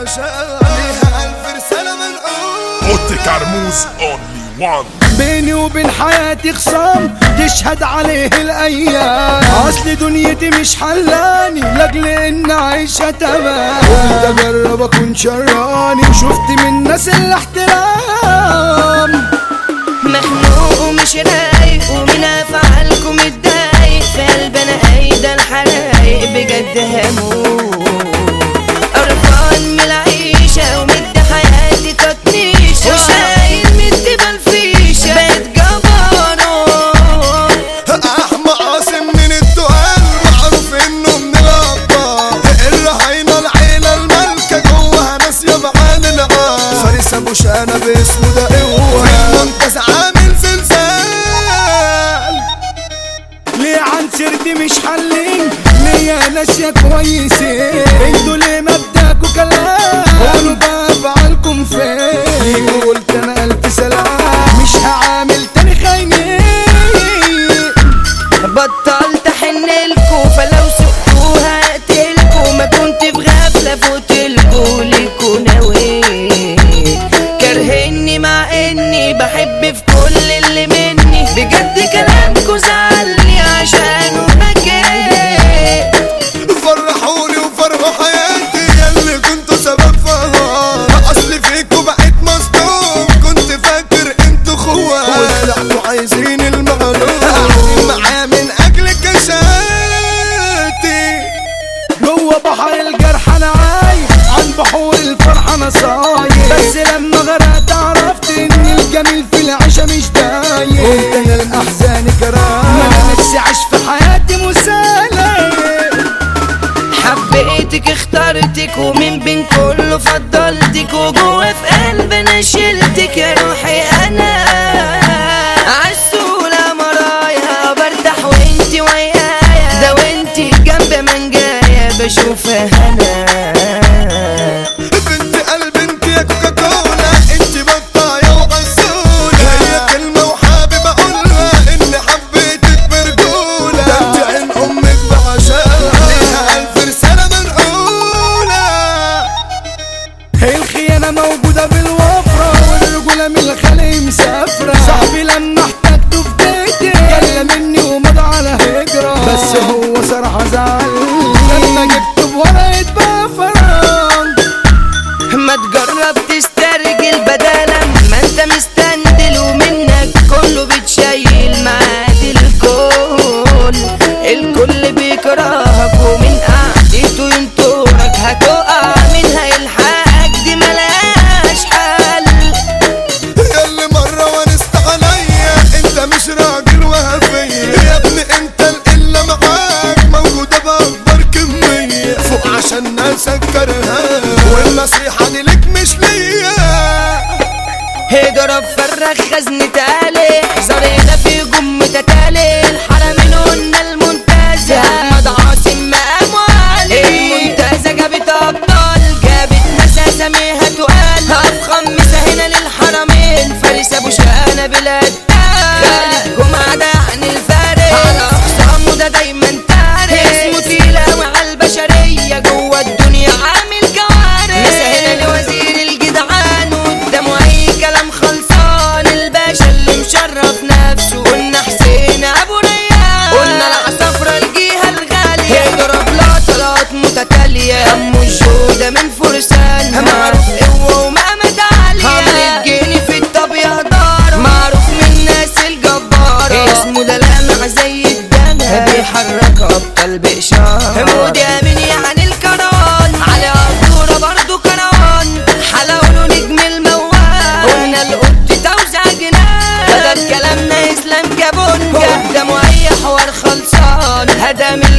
بعشقها ليها ألف رسالة منقول اوتي كرموز اونلي وان بيني وبين حياتي خصام تشهد عليه الايام اصل دنيتي مش حلاني لاجل ان عايشة تمام قلت اجرب اكون شراني شفت من الناس الاحترام مخنوق ومش رايق ومن افعالكم متضايق في قلبنا ايدا الحرايق بجد هموت قرفان من العيشة ومد حياتي تطنيشة وشايل مد بالفيشة بقيت جبروت أحمى قاسم من التقال معروف إنه من الأبطال الرهينة العيلة المالكة جواها ناس يبعان العال فارس أبو شانا باسمه ده قوة في المنتزه عامل زلزال ليه عن سردي مش حلين ليا ناس يا كويسين انتوا ليه مبدأكوا كلام قولوا بقى افعالكم فين ليكوا قلت انا الف سلام مش هعامل تاني خاينين بطلت احنلكوا فلو سقتوها هقتلكوا ما كنت في غفلة فوتلكوا ليكوا نويت كرهني مع اني بحب في كل اللي مني بجد كلامكوا زعلني عشان بكيت فرحوني وفرحوا حياتي ياللي كنتوا سبب فيها اصل فيكوا بقيت مصدوم كنت فاكر انتوا خوات وطلعتوا عايزين المعلوم قاعدين معاه من اجل كشاتي جوه بحر الجرح انا عايش عن بحور الفرح انا صاير بس لما غرقت عرفت ان الجميل في العيشة مش دايم قلت انا الاحزان كرام انا نفسي اعيش في حياتي مسالم حبيتك اخترتك ومن بين كله فضلتك وجوه في قلبي انا شلتك يا روحي انا عالسولة مرايا برتاح وانتي ويايا ده وانتي جنب منجايا بشوف هنا بنت قلب انت يا كوكاكولا انت بطاية وغسولة هي كلمة وحابب اقولها اني حبيتك برجولة ده انت عين امك بعشقها ليها الف رسالة منقولة الخيانة موجودة بالوفرة والرجولة من الخلق مسافرة صاحبي لما احتجته في بيتي جلى مني ومضى على هجرة بس هو صراحة زعل لما جبته بورقة بفران ما تجرب تسترجل بدلا ما انت مستندل ومنك كله بتشيل معاد الكل الكل بيكرهك ومن قعدته ينطرك هتقع منها يلحقك دي ملهاش حل ياللي مرة ونست عليا انت مش راجل وهفية يا ابني انت القلة معاك موجودة بأكبر كمية فوق عشان ناسك كرهان والنصيحة دي ليك مش ليا اضرب فرغ خزنة تالي زرينا في جم تتالي الحرمين قلنا المنتزه احمد عاصم مقام علي المنتزه جابت ابطال جابت ناس اساميها تقال افخم مسا هنا للحرمين فارس ابو شقانه بلاد خالد جمعه ده عن الفارس على اخصامه ده دايما تارس اسمه تقيل اوي على البشريه جوه الدنيا عامل كوارث مسا هنا لوزير الجدعان قدامه اي كلام خلصان الباشا اللي مشرف نفسه قلنا حسين ابو ريان قلنا العصافرة الجهة الغالية اضرب لطلات متتالية امه الجودة من فرسان معروف قوة ومقامة عالية عمرو الجيني في الطبيعة دار معروف من الناس الجبارة اسمه ده لامع زي الدم بيحرك ابطال بإشارة مودي امين يعني الكران على قدورة برضو كران حلاوله نجم الموال قلنا القط توزع جنان بدل كلامنا اسلام جابونجا قدامه اي حوار خلصان هدى من